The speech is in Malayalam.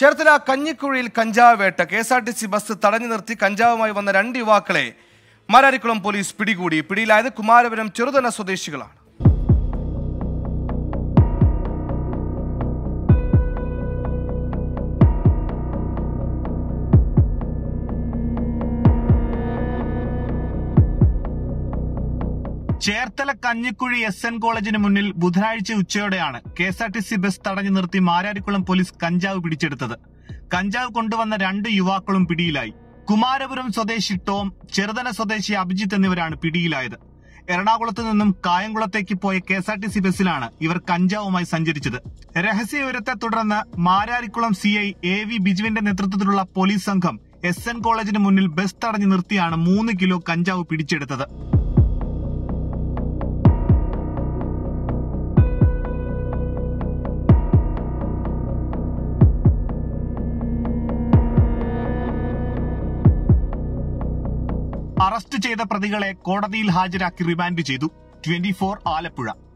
ചേർത്തല കഞ്ഞിക്കുഴിയിൽ കഞ്ചാവ് വേട്ട K S R T C bus തടഞ്ഞു നിർത്തി കഞ്ചാവുമായി വന്ന രണ്ട് യുവാക്കളെ മാരാരിക്കുളം പോലീസ് പിടികൂടി പിടിയിലായത് കുമാരപുരം ചെറുതന സ്വദേശികളാണ് ചേർത്തല കഞ്ഞിക്കുഴി എസ് എൻ കോളേജിന് മുന്നിൽ ബുധനാഴ്ച ഉച്ചയോടെയാണ് K S R T C bus തടഞ്ഞു നിർത്തി മാരാരിക്കുളം പോലീസ് കഞ്ചാവ് പിടിച്ചെടുത്തത് കഞ്ചാവ് കൊണ്ടുവന്ന രണ്ട് യുവാക്കളും പിടിയിലായി കുമാരപുരം സ്വദേശി ടോം ചെറുതന സ്വദേശി അഭിജിത്ത് എന്നിവരാണ് പിടിയിലായത് എറണാകുളത്ത് നിന്നും കായംകുളത്തേക്ക് പോയ K S R T C ബസ്സിലാണ് ഇവർ കഞ്ചാവുമായി സഞ്ചരിച്ചത് രഹസ്യവിവരത്തെ തുടർന്ന് Mararikulam C I A V ബിജുവിന്റെ നേതൃത്വത്തിലുള്ള പോലീസ് സംഘം എസ് എൻ കോളേജിന് മുന്നിൽ ബസ് തടഞ്ഞു നിർത്തിയാണ് മൂന്ന് കിലോ കഞ്ചാവ് പിടിച്ചെടുത്തത് അറസ്റ്റ് ചെയ്ത പ്രതികളെ കോടതിയിൽ ഹാജരാക്കി റിമാൻഡ് ചെയ്തു ട്വന്റി ആലപ്പുഴ